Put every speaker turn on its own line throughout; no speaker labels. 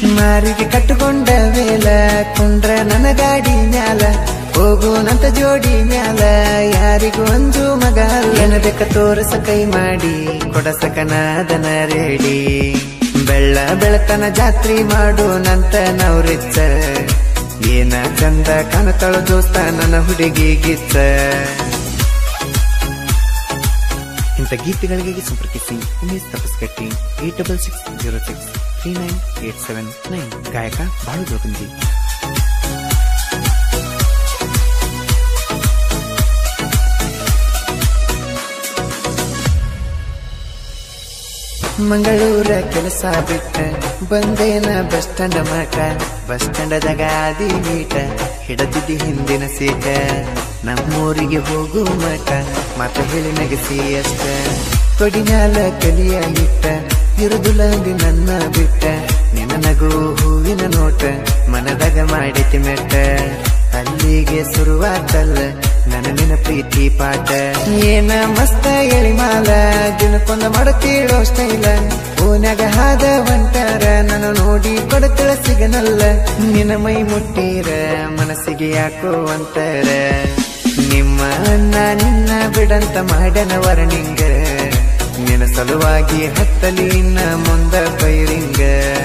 ಮಾರಿಗೆ ಕಟ್ಟುಕೊಂಡ ವೇಲ ಕುಂಡ್ರ ನನ್ನ ಗಾಡಿ ಮ್ಯಾಲ ಹೋಗೋನಂತ ಜೋಡಿ ಮ್ಯಾಲ ಯಾರಿಗೂ ಅಂಜು ಮಗ ಏನ ಬೇಕ ತೋರಸ ಕೈ ಮಾಡಿ ಕೊಡಸಕನಾದನ ರೇಡಿ ಬೆಳ್ಳ ಬೆಳತನ ಜಾತ್ರಿ ಮಾಡು ನಂತ ನಾವು ರಿಚ್ಚ ಏನ ಚಂದ ಕಾಣತಳ ದೋಸ್ತ ನನ್ನ ಹುಡುಗಿ ಗಿಚ್ಚ ಇಂಥ ಗೀತೆಗಳಿಗೆ ಸಂಪರ್ಕಿಸಿ Umesh Tapaskatti eight double six zero six three nine eight seven nine ಗಾಯಕ ಬಾಳು ಜೋಗಂಜಿ ಮಂಗಳೂರ ಕೆಲಸ ಬಿಟ್ಟ ಬಂದೇನ ಬಸ್ ಸ್ಟ್ಯಾಂಡ್ ಮಠ ಬಸ್ ಸ್ಟ್ಯಾಂಡದಾಗ ಆದಿ ಮೀಟ ಹಿಡದಿದ್ದಿ ಹಿಂದಿನ ಸೀಟ ನಮ್ಮೂರಿಗೆ ಹೋಗು ಮಠ ಮಾತ ಹೇಳಿ ನಗಸಿ ಅಷ್ಟ ತೊಡಿ ಮ್ಯಾಲ ಕಲಿಯ ಇಟ್ಟ ಇರುದುಲ ಅಂದಿ ನನ್ನ ಬಿಟ್ಟ ನಿನ್ನ ನಗು ಹೂವಿನ ನೋಟ ಮನದಾಗ ಮಾಡಿತಿ ಮೆಟ್ಟ ಅಲ್ಲಿಗೆ ಶುರುವಾತಲ್ಲ ನನ್ನ ನಿನ್ನ ಪ್ರೀತಿ ಪಾಠ ಏನ ಮಸ್ತ ಎಳಿಮಾಲ ದಿನಕ್ಕೊಂದ ಮಾಡತೀಳೋ ಸ್ಟೈಲ ಓನ್ಯಾಗ ಹಾದ ಹೊಂಟಾರ ನಾನು ನೋಡಿ ಕೊಡತಳ ಸಿಗನಲ್ಲ ನಿನ್ನ ಮೈ ಮುಟ್ಟೀರ ಮನಸ್ಸಿಗೆ ಯಾಕೋ ಅಂತಾರ ನಿಮ್ಮ ಅಣ್ಣ ನಿನ್ನ ಬಿಡಂತ ಮಾಡನ ವರ್ಣಿಂಗ ನಿನ್ನ ಸಲುವಾಗಿ ಹತ್ತಲಿ ಇನ್ನ ಮುಂದ ಪೈರಿಂಗ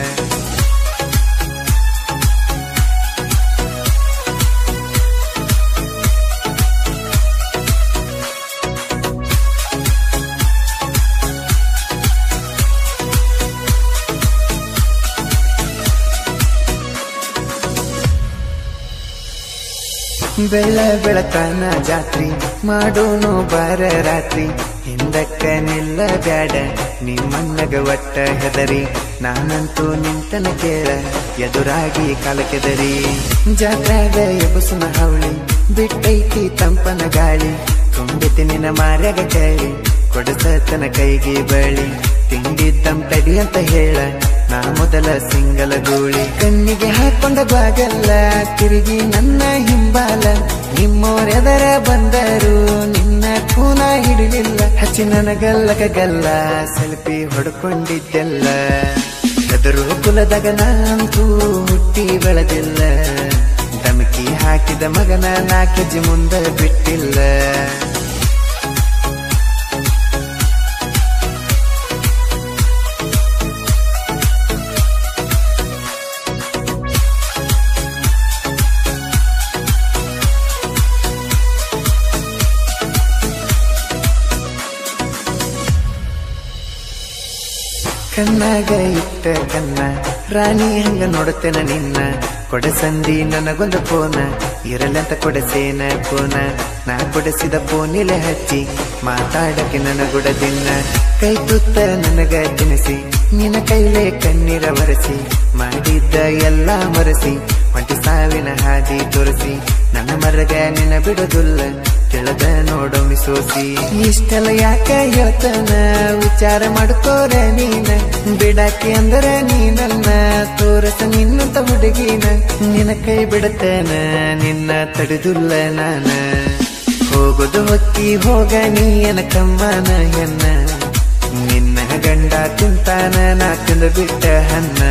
ಬೆಳ್ಳ ಬೆಳತಾನ ಜಾತ್ರಿ ಮಾಡೋನು ಬಾರ ರಾತ್ರಿ ಹಿಂದಕ್ಕ ನಿಲ್ಲ ಬ್ಯಾಡ ನಿಮ್ಮನ್ನಗ ಒಟ್ಟ ಹೆದರಿ ನಾನಂತೂ ನಿಂತನ ಕೇಳ ಎದುರಾಗಿ ಕಾಲಕೆದರಿ ಜಾತ್ರಾಗ ಎಬಸುನ ಹವಳಿ ಬಿಟ್ಟೈತಿ ತಂಪನ ಗಾಳಿ ತುಂಬಿತಿ ನಿನ್ನ ಮಾರ್ಯಾಗ ಕೇಳಿ ಕೊಡಸತನ ಕೈಗೆ ಬಳಿ ತಿಂಡಿದ್ದಂ ತಡಿ ಅಂತ ಹೇಳ ನಾ ಮೊದಲ ಸಿಂಗಲ ಗೂಳಿ ಕಣ್ಣಿಗೆ ಹಾಕೊಂಡ ಬಾಗಲ್ಲ ತಿರುಗಿ ನನ್ನ ಹಿಂಬಾಲ ನಿಮ್ಮೋರೆದರ ಬಂದರು ನಿನ್ನ ಕೂನ ಹಿಡಿಲಿಲ್ಲ ಹಚ್ಚಿ ನನಗಲ್ಲಕ ಗಲ್ಲ ಸೆಲ್ಫಿ ಹೊಡ್ಕೊಂಡಿದ್ದೆಲ್ಲ ಎದುರು ಕುಲದಾಗ ನಾಂತೂ ಹುಟ್ಟಿ ಬೆಳೆದಿಲ್ಲ ದಮಕಿ ಹಾಕಿದ ಮಗನ ನಾ ಕೆಜಿ ಮುಂದ ಬಿಟ್ಟಿಲ್ಲ ಕಣ್ಣಾಗ ಇಟ್ಟ ಕನ್ನ ರಾಣಿ ಹಂಗ ನೋಡುತ್ತೇನ ನಿನ್ನ ಕೊಡಸಂದಿ ನನಗೊಂದು ಫೋನ ಇರಲಂತ ಕೊಡಸೇನ ಫೋನ ನಾ ಕೊಡಿಸಿದ ಫೋನಿಲೆ ಹಚ್ಚಿ ಮಾತಾಡಕ್ಕೆ ನನಗುಡದಿನ್ನ ಕೈ ತುತ್ತ ನನಗ ತಿನಿಸಿ ನಿನ್ನ ಕೈಲೇ ಕಣ್ಣೀರ ಬರೆಸಿ ಮಾಡಿದ್ದ ಎಲ್ಲ ಮರೆಸಿ ಹೊಂಟಿ ಸಾವಿನ ಹಾದಿ ತೋರಿಸಿ ನನ್ನ ಮರಗ ನಿನ್ನ ಬಿಡೋದಿಲ್ಲ ಕೆಳದ ನೋಡೊಮ್ಮೆ ಸೋಸಿ ಇಷ್ಟೆಲ್ಲ ಯಾಕ ಹೇಳ್ತಾನ ವಿಚಾರ ಮಾಡ್ಕೋರ ನೀನ ಬಿಡಾಕಿ ಅಂದ್ರ ನೀನನ್ನ ತೋರಸ ನಿನ್ನಂತ ಹುಡುಗಿನ ನಿನ್ನ ಕೈ ಬಿಡತೇನ ನಿನ್ನ ತಡೆದುಲ್ಲ ನಾನ ಹೋಗೋದು ಹೊತ್ತಿ ಹೋಗ ನೀಯನ ಕಮ್ಮನ ಎನ್ನ ನಿನ್ನ ಗಂಡ ತಿಂತಾನ ನಾ ತಿಂದು ಬಿಟ್ಟ ಹನ್ನ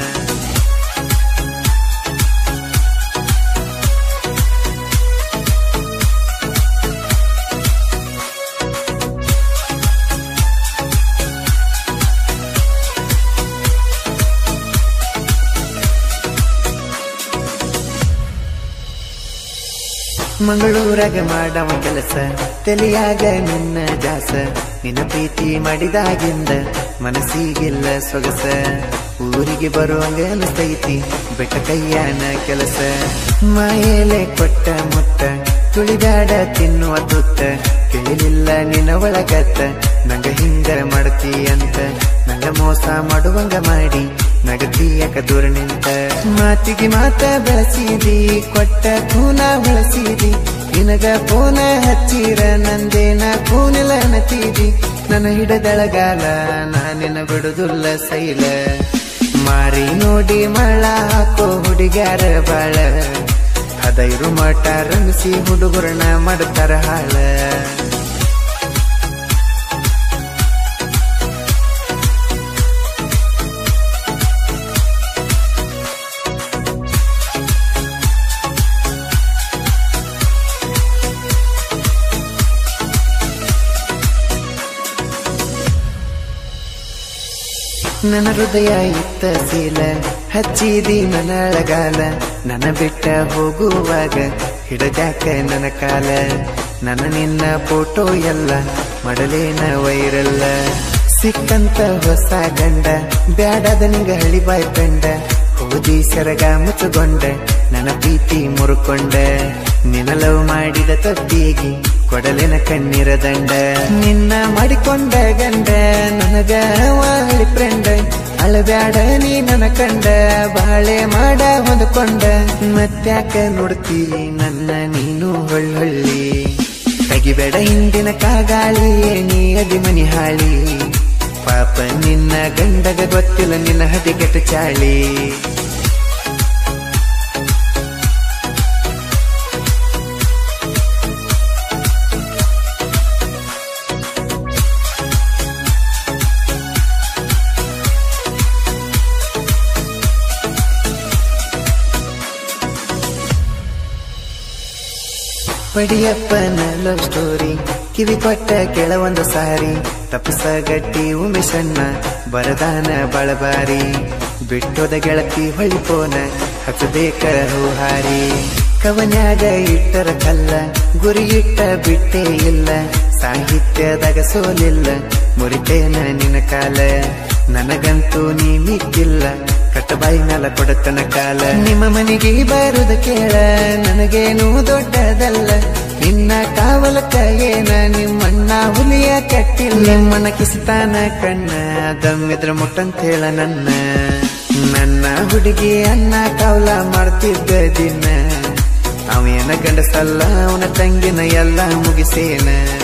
ಮಂಗಳೂರಾಗ ಮಾಡವ ಕೆಲಸ ತಲೆಯಾಗ ನಿನ್ನ ಜಾಸ ನಿನ್ನ ಪ್ರೀತಿ ಮಾಡಿದಾಗಿಂದ ಮನಸ್ಸಿಗಿಲ್ಲ ಸೊಗಸ ಊರಿಗೆ ಬರುವಂಗ ಅನಿಸ್ತೈತಿ ಬೆಟ್ಟ ಕೈಯಾನ ಕೆಲಸ ಮಾಯೇಲೆ ಕೊಟ್ಟ ಮುತ್ತ ತುಳಿದಾಡ ತಿನ್ನುವ ತುತ್ತ ಕೇಳಿಲ್ಲ ನಿನ್ನ ಒಳಗತ್ತ ನಂಗ ಹಿಂಗ ಮಾಡ್ತಿ ಅಂತ ನಂಗ ಮೋಸ ಮಾಡುವಂಗ ಮಾಡಿ ನಗತಿಯಕ ದೂರ ನಿಂತ ಮಾತಿಗೆ ಮಾತ ಬೆಳೆಸಿದಿ ಕೊಟ್ಟ ಕೂನ ಬಳಸಿದಿ ನಿನಗ ಫೋನ ಹಚ್ಚಿರ ನಂದೇನ ಕೂನೆಲ್ಲ ನತಿದಿ ನನ್ನ ಹಿಡದಳಗಾಲ ನಾನಿನ ಬಿಡುದಿಲ್ಲ ಸೈಲ ಮಾರಿ ನೋಡಿ ಮಳ ಹಾಕೋ ಹುಡುಗ್ಯಾರ ಬಾಳ ಹದೈರು ಮಠ ರಂಗಿಸಿ ಹುಡುಗರನ್ನ ಮಾಡ್ತಾರ ಹಾಳ ನನ್ನ ಹೃದಯ ಇತ್ತ ಸೀಲ ಹಚ್ಚಿದಿ ನನ್ನ ಅಳಗಾಲ ನನ್ನ ಬಿಟ್ಟ ಹೋಗುವಾಗ ಹಿಡದ್ಯಾಕ ನನ್ನ ಕಾಲ ನನ್ನ ನಿನ್ನ ಫೋಟೋ ಎಲ್ಲ ಮಡಲೇನ ವೈರಲ್ಲ ಸಿಕ್ಕಂತ ಹೊಸ ಗಂಡ ಬ್ಯಾಡದ ನಿಂಗ ಹಳಿ ಬಾಯ್ ಕಂಡ ಹೋದಿ ಸೆರಗ ಮುಚ್ಚುಗೊಂಡ ನನ್ನ ಪ್ರೀತಿ ಮುರುಕೊಂಡ ನಿನ್ನ ಲವ್ ಮಾಡಿದ ತಪ್ಪಿಗೆ ಕೊಡಲಿನ ಕಣ್ಣೀರ ದಂಡ ನಿನ್ನ ಮಾಡಿಕೊಂಡ ಗಂಡ ನನಗ ವಾಳಿ ಫ್ರೆಂಡ ಅಳಬ್ಯಾಡ ನೀ ನನ್ನ ಕಂಡ ಬಾಳೆ ಮಾಡ ಹೊಂದ್ಕೊಂಡ ಮತ್ತ್ಯಾಕ ನೋಡ್ತಿ ನನ್ನ ನೀನು ಹೊಳ್ಳೊಳ್ಳಿ ತೆಗಿಬೇಡ ಹಿಂದಿನ ಕಾಗಾಳಿ ನೀ ಅದಿ ಮನಿ ಹಾಳಿ ಪಾಪ ನಿನ್ನ ಗಂಡಗ ಗೊತ್ತಿಲ್ಲ ನಿನ್ನ ಹದಿಗೆಟ್ಟ ಚಾಳಿ ಪಡಿಯಪ್ಪನ ಲವ್ ಸ್ಟೋರಿ ಕಿವಿ ಕೊಟ್ಟ ಕೆಳವೊಂದು ಸಾರಿ ತಪ್ಪಿಸ ಗಟ್ಟಿ ಉಮೇಶಣ್ಣ ಬರದಾನ ಬಳಬಾರಿ ಬಿಟ್ಟೋದ ಗೆಳತಿ ಹೊಳಿಪೋನ ಹಚ್ಚಬೇಕ ಹೂಹಾರಿ ಕವನ್ಯಾಗ ಇಟ್ಟರ ಕಲ್ಲ ಗುರಿ ಇಟ್ಟ ಬಿಟ್ಟೇ ಇಲ್ಲ ಸಾಹಿತ್ಯದಾಗ ಸೋಲಿಲ್ಲ ಮುರಿತೇನ ನಿನ್ನ ಕಾಲ ನನಗಂತೂ ನೀ ಮಿಕ್ಕಿಲ್ಲ ಕಟ್ಟಬಾಯಿ ಮ್ಯಾಲ ಕೊಡತನ ಕಾಲ ನಿಮ್ಮ ಮನೆಗೆ ಬರುದ ಕೇಳ ನನಗೇನು ದೊಡ್ಡದಲ್ಲ ನಿನ್ನ ಕಾವಲಕ್ಕ ಏನ ನಿಮ್ಮಣ್ಣ ಹುಲಿಯ ಕಟ್ಟಿಲ್ಲ ನಿಮ್ಮನ್ನ ಕಿಸ್ತಾನ ಕಣ್ಣ ದಮ್ಮಿದ್ರ ಮುಟ್ಟಂತ ಹೇಳ ನನ್ನ ನನ್ನ ಹುಡುಗಿ ಅನ್ನ ಕಾವಲ ಮಾಡ್ತಿದ್ದ ದಿನ ಅವೇನ ಗಂಡಸಲ್ಲ ಅವನ ತಂಗಿನ ಎಲ್ಲ ಮುಗಿಸೇನ